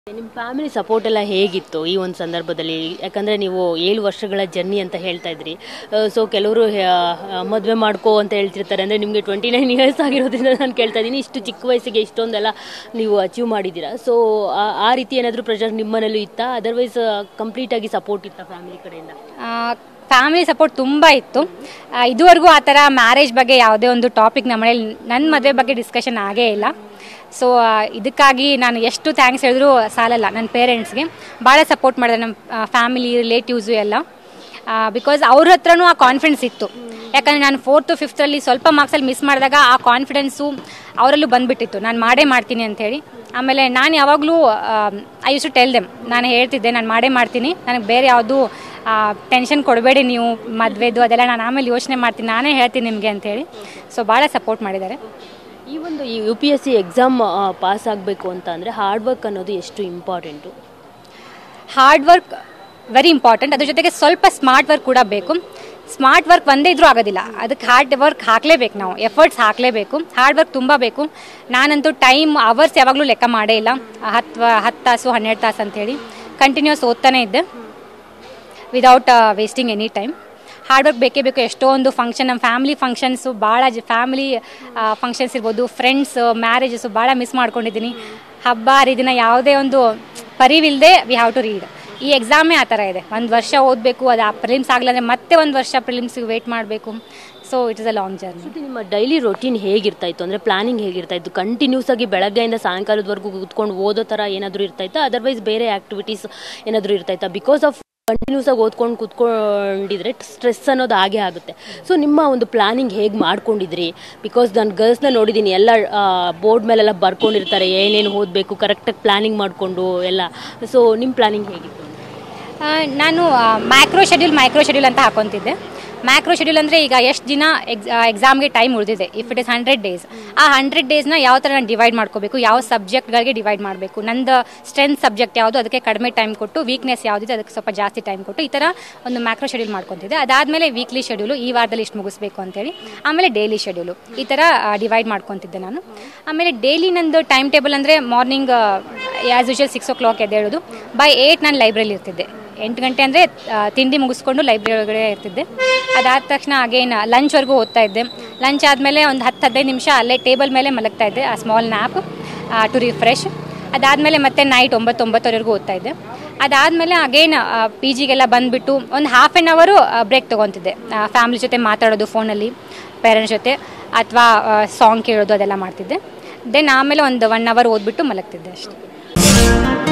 ನಿಮ್ಮ family support ಎಲ್ಲ ಹೇಗಿತ್ತು ಈ ಒಂದು ಸಂದರ್ಭದಲ್ಲಿ ಯಾಕಂದರೆ ನೀವು ಏಳು ವರ್ಷಗಳ ಜರ್ನಿ ಅಂತ ಹೇಳ್ತಾ ಇದ್ರಿ ಸೊ ಕೆಲವರು ಮದುವೆ ಮಾಡ್ಕೋ ಅಂತ ಹೇಳ್ತಿರ್ತಾರೆ ಅಂದರೆ ನಿಮಗೆ ಟ್ವೆಂಟಿ ನೈನ್ ಇಯರ್ಸ್ ಆಗಿರೋದ್ರಿಂದ ನಾನು ಕೇಳ್ತಾ ಇದ್ದೀನಿ ಇಷ್ಟು ಚಿಕ್ಕ ವಯಸ್ಸಿಗೆ ಇಷ್ಟೊಂದೆಲ್ಲ ನೀವು ಅಚೀವ್ ಮಾಡಿದ್ದೀರಾ ಸೊ ಆ ರೀತಿ ಏನಾದರೂ ಪ್ರೆಷರ್ ನಿಮ್ಮನೇಲೂ ಇತ್ತಾ ಅದರ್ವೈಸ್ ಕಂಪ್ಲೀಟಾಗಿ ಸಪೋರ್ಟ್ ಇತ್ತಾ ಫ್ಯಾಮಿಲಿ ಕಡೆಯಿಂದ ಫ್ಯಾಮಿಲಿ ಸಪೋರ್ಟ್ ತುಂಬ ಇತ್ತು ಆ, ಇದುವರೆಗೂ ಆ ಥರ ಮ್ಯಾರೇಜ್ ಬಗ್ಗೆ ಯಾವುದೇ ಒಂದು ಟಾಪಿಕ್ ನಮ್ಮ ಮನೇಲಿ ನನ್ನ ಮದುವೆ ಬಗ್ಗೆ ಡಿಸ್ಕಷನ್ ಆಗೇ ಇಲ್ಲ ಸೊ ಇದಕ್ಕಾಗಿ ನಾನು ಎಷ್ಟು ಥ್ಯಾಂಕ್ಸ್ ಹೇಳಿದ್ರು ಸಾಲಲ್ಲ ನನ್ನ ಪೇರೆಂಟ್ಸ್ಗೆ ಭಾಳ ಸಪೋರ್ಟ್ ಮಾಡಿದೆ ನಮ್ಮ ಫ್ಯಾಮಿಲಿ ರಿಲೇಟಿವ್ಸು ಎಲ್ಲ ಬಿಕಾಸ್ ಅವ್ರ ಹತ್ರನೂ ಆ ಕಾನ್ಫಿಡೆನ್ಸ್ ಇತ್ತು ಯಾಕಂದರೆ ನಾನು ಫೋರ್ತು ಫಿಫ್ತಲ್ಲಿ ಸ್ವಲ್ಪ ಮಾರ್ಕ್ಸಲ್ಲಿ ಮಿಸ್ ಮಾಡಿದಾಗ ಆ ಕಾನ್ಫಿಡೆನ್ಸು ಅವರಲ್ಲೂ ಬಂದ್ಬಿಟ್ಟಿತ್ತು ನಾನು ಮಾಡೇ ಮಾಡ್ತೀನಿ ಅಂಥೇಳಿ ಆಮೇಲೆ ನಾನು ಯಾವಾಗಲೂ I use to tell them ನಾನು ಹೇಳ್ತಿದ್ದೆ ನಾನು ಮಾಡೇ ಮಾಡ್ತೀನಿ ನನಗೆ ಬೇರೆ ಯಾವುದು ಟೆನ್ಷನ್ ಕೊಡಬೇಡಿ ನೀವು ಮದುವೆದು ಅದೆಲ್ಲ ನಾನು ಆಮೇಲೆ ಯೋಚನೆ ಮಾಡ್ತೀನಿ ನಾನೇ ಹೇಳ್ತೀನಿ ನಿಮಗೆ ಅಂತೇಳಿ ಸೊ ಭಾಳ ಸಪೋರ್ಟ್ ಮಾಡಿದ್ದಾರೆ ಈ ಒಂದು ಈ U P S C exam pass ಆಗಬೇಕು ಅಂತ ಅಂದರೆ ಹಾರ್ಡ್ ವರ್ಕ್ ಅನ್ನೋದು ಎಷ್ಟು important hard work very important ಅದ್ರ ಜೊತೆಗೆ ಸ್ವಲ್ಪ ಸ್ಮಾರ್ಟ್ ವರ್ಕ್ ಕೂಡ ಬೇಕು ಸ್ಮಾರ್ಟ್ ವರ್ಕ್ ಒಂದೇ ಇದ್ರೂ ಆಗೋದಿಲ್ಲ ಅದಕ್ಕೆ ಹಾರ್ಡ್ ವರ್ಕ್ ಹಾಕಲೇಬೇಕು ನಾವು ಎಫರ್ಟ್ಸ್ ಹಾಕಲೇಬೇಕು ಹಾರ್ಡ್ ವರ್ಕ್ ತುಂಬ ಬೇಕು ನಾನಂತೂ ಟೈಮ್ ಅವರ್ಸ್ ಯಾವಾಗಲೂ ಲೆಕ್ಕ ಮಾಡೇ ಇಲ್ಲ ಹತ್ತು ಹತ್ತು ತಾಸು ಹನ್ನೆರಡು ತಾಸು ಅಂಥೇಳಿ ಕಂಟಿನ್ಯೂಸ್ ಓದ್ತಾನೆ ಇದ್ದೆ without wasting any time hard work ಬೇಕೇ ಬೇಕು ಎಷ್ಟೊಂದು ಫಂಕ್ಷನ್ ನಮ್ಮ ಫ್ಯಾಮಿಲಿ ಫಂಕ್ಷನ್ಸು ಭಾಳ ಜ ಫ್ಯಾಮಿಲಿ ಫಂಕ್ಷನ್ಸ್ ಇರ್ಬೋದು ಫ್ರೆಂಡ್ಸ್ ಮ್ಯಾರೇಜಸ್ಸು ಭಾಳ ಮಿಸ್ ಮಾಡ್ಕೊಂಡಿದ್ದೀನಿ ಹಬ್ಬ ಹರಿದಿನ ಯಾವುದೇ ಒಂದು ಪರಿವಿಲ್ಲದೆ ವಿ ಹ್ಯಾವ್ ಟು ರೀಡ್ ಈ ಎಕ್ಸಾಮೇ ಆ ಥರ ಇದೆ ಒಂದು ವರ್ಷ ಓದಬೇಕು ಅದು ಆ ಪ್ರಿಲಿಮ್ಸ್ ಆಗಲಾಂದ್ರೆ ಮತ್ತೆ ಒಂದು ವರ್ಷ ಪ್ರಿಲಿಮ್ಸ್ಗೆ ವೇಟ್ ಮಾಡಬೇಕು so it is a long journey ಮತ್ತು ನಿಮ್ಮ ಡೈಲಿ ರೊಟೀನ್ ಹೇಗಿರ್ತಾ ಇತ್ತು ಅಂದರೆ ಪ್ಲಾನಿಂಗ್ ಹೇಗಿರ್ತಾ ಇತ್ತು ಕಂಟಿನ್ಯೂಸ್ ಆಗಿ ಬೆಳಗ್ಗೆಯಿಂದ ಸಾಯಂಕಾಲದವರೆಗೂ ಕೂತ್ಕೊಂಡು ಓದೋ ಥರ ಏನಾದರೂ ಇರ್ತಾ ಇತ್ತಾ ಅದರ್ವೈಸ್ ಬೇರೆ ಆ್ಯಕ್ಟಿವಿಟೀಸ್ ಏನಾದರೂ ಇರ್ತಾ ಇತ್ತಾ ಬಿಕಾಸ್ ಆಫ್ ಕಂಟಿನ್ಯೂಸ್ ಆಗಿ ಓದ್ಕೊಂಡು ಕೂತ್ಕೊಂಡಿದ್ರೆ ಸ್ಟ್ರೆಸ್ ಅನ್ನೋದು ಹಾಗೆ ಆಗುತ್ತೆ ಸೊ ನಿಮ್ಮ ಒಂದು ಪ್ಲಾನಿಂಗ್ ಹೇಗೆ ಮಾಡ್ಕೊಂಡಿದ್ರಿ ಬಿಕಾಸ್ ನಾನು ಗರ್ಲ್ಸ್ನ ನೋಡಿದ್ದೀನಿ ಎಲ್ಲ ಬೋರ್ಡ್ ಮೇಲೆಲ್ಲ ಬರ್ಕೊಂಡಿರ್ತಾರೆ ಏನೇನು ಓದಬೇಕು ಕರೆಕ್ಟಾಗಿ ಪ್ಲಾನಿಂಗ್ ಮಾಡಿಕೊಂಡು ಎಲ್ಲ ಸೊ ನಿಮ್ಮ ಪ್ಲಾನಿಂಗ್ ಹೇಗಿತ್ತು ಆ, ನಾನು ಮ್ಯಾಕ್ರೋ ಶೆಡ್ಯೂಲ್ ಮೈಕ್ರೋ ಶೆಡ್ಯೂಲ್ ಅಂತ ಹಾಕೊತಿದ್ದೆ ಮ್ಯಾಕ್ರೋ ಶೆಡ್ಯೂಲ್ ಅಂದರೆ ಈಗ ಎಷ್ಟು ದಿನ ಎಕ್ಸ್ ಎಕ್ಸಾಮ್ಗೆ ಟೈಮ್ ಉಳಿದಿದೆ if it is hundred days ಆ ಹಂಡ್ರೆಡ್ ಡೇಸ್ನ ಯಾವ ಥರ ನಾನು ಡಿವೈಡ್ ಮಾಡ್ಕೋಬೇಕು ಯಾವ ಸಬ್ಜೆಕ್ಟ್ಗಳಿಗೆ ಡಿವೈಡ್ ಮಾಡಬೇಕು ನಂದು ಸ್ಟ್ರೆಂತ್ ಸಬ್ಜೆಕ್ಟ್ ಯಾವುದು ಅದಕ್ಕೆ ಕಡಿಮೆ ಟೈಮ್ ಕೊಟ್ಟು ವೀಕ್ನೆಸ್ ಯಾವುದಿದೆ ಅದಕ್ಕೆ ಸ್ವಲ್ಪ ಜಾಸ್ತಿ ಟೈಮ್ ಕೊಟ್ಟು ಈ ಥರ ಒಂದು ಮ್ಯಾಕ್ರೋ ಶೆಡ್ಯೂಲ್ ಮಾಡ್ಕೊತಿದ್ದೆ ಅದಾದಮೇಲೆ ವೀಕ್ಲಿ ಶೆಡ್ಯೂಲು ಈ ವಾರದಲ್ಲಿ ಇಷ್ಟು ಮುಗಿಸ್ಬೇಕು ಅಂತೇಳಿ ಆಮೇಲೆ ಡೈಲಿ ಶೆಡ್ಯೂಲು ಈ ಥರ ಡಿವೈಡ್ ಮಾಡ್ಕೊತಿದ್ದೆ ನಾನು ಆಮೇಲೆ ಡೈಲಿ ನಂದು ಟೈಮ್ ಟೇಬಲ್ ಅಂದರೆ morning as usual six o'clock ಎದ್ದೇಳೋದು ಬೈ ಏಯ್ಟ್ ನಾನು ಲೈಬ್ರರಿಲಿ ಇರ್ತಿದ್ದೆ ಎಂಟು ಗಂಟೆ ಅಂದರೆ ತಿಂಡಿ ಮುಗಿಸ್ಕೊಂಡು ಲೈಬ್ರರಿ ಒಳಗಡೆ ಇರ್ತಿದ್ದೆ ಅದಾದ ತಕ್ಷಣ ಅಗೇನ್ ಲಂಚ್ವರೆಗೂ ಓದ್ತಾ ಇದ್ದೆ ಲಂಚ್ ಆದಮೇಲೆ ಒಂದು ಹತ್ತು ಹದಿನೈದು ನಿಮಿಷ ಅಲ್ಲೇ ಟೇಬಲ್ ಮೇಲೆ ಮಲಗ್ತಾ ಇದ್ದೆ ಆ ಸ್ಮಾಲ್ ನ್ಯಾಪ್ ಟು ರಿಫ್ರೆಶ್ ಅದಾದಮೇಲೆ ಮತ್ತೆ ನೈಟ್ ಒಂಬತ್ತು ಒಂಬತ್ತುವರೆಗೂ ಓದ್ತಾ ಇದ್ದೆ ಅದಾದಮೇಲೆ ಅಗೇನ್ ಪಿ ಜಿಗೆಲ್ಲ ಬಂದುಬಿಟ್ಟು ಒಂದು ಹಾಫ್ ಆನ್ ಅವರು ಬ್ರೇಕ್ ತೊಗೊತಿದ್ದೆ ಫ್ಯಾಮಿಲಿ ಜೊತೆ ಮಾತಾಡೋದು ಫೋನಲ್ಲಿ ಪೇರೆಂಟ್ಸ್ ಜೊತೆ ಅಥವಾ ಸಾಂಗ್ ಕೇಳೋದು ಅದೆಲ್ಲ ಮಾಡ್ತಿದ್ದೆ ದೆನ್ ಆಮೇಲೆ ಒಂದು ಒನ್ ಅವರ್ ಓದ್ಬಿಟ್ಟು ಮಲಗ್ತಿದ್ದೆ ಅಷ್ಟೇ